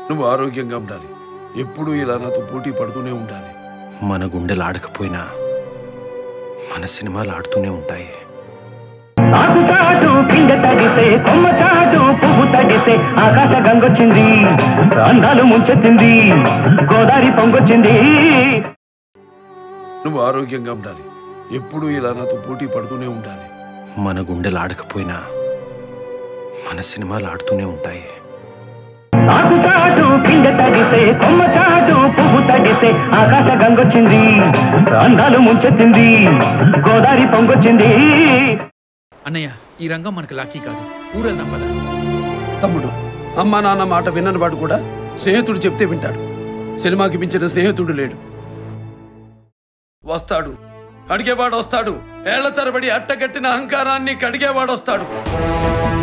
నువ్వు ఆరోగ్యంగా ఉండాలి ఎప్పుడూ ఇలా నాతో పోటీ పడుతూనే ఉండాలి మన గుండెలు ఆడకపోయినా మన సినిమాలు ఆడుతూనే ఉంటాయి ఆకు చాటు పిండ తడిసే కొమ్మ చాటు పువ్వు తడిసే ఆకాశ గంగొచ్చింది అందాలు ముంచెత్తింది గోదావరి పొంగొచ్చింది నువ్వు ఆరోగ్యంగా ఉండాలి ఎప్పుడూ ఇలా నాతో పోటీ పడుతూనే ఉండాలి మన గుండెలు ఆడకపోయినా మన సినిమాలు ఆడుతూనే ఉంటాయి ఆకు చాటు పిండ తడిసే కొమ్మ చాటు పువ్వు తడిసే ఆకాశ గంగొచ్చింది అందాలు ముంచెత్తింది గోదావరి పొంగొచ్చింది అన్నయ్య ఈ రంగం మనకు లాకీ కాదు ఊరెళ్దాం పద తమ్ముడు అమ్మా నాన్న మాట విన్నని వాడు కూడా స్నేహితుడు చెప్తే వింటాడు సినిమాకి మించిన స్నేహితుడు లేడు వస్తాడు అడిగేవాడు వస్తాడు ఏళ్ల తరబడి అట్టగట్టిన అహంకారాన్ని కడిగేవాడు వస్తాడు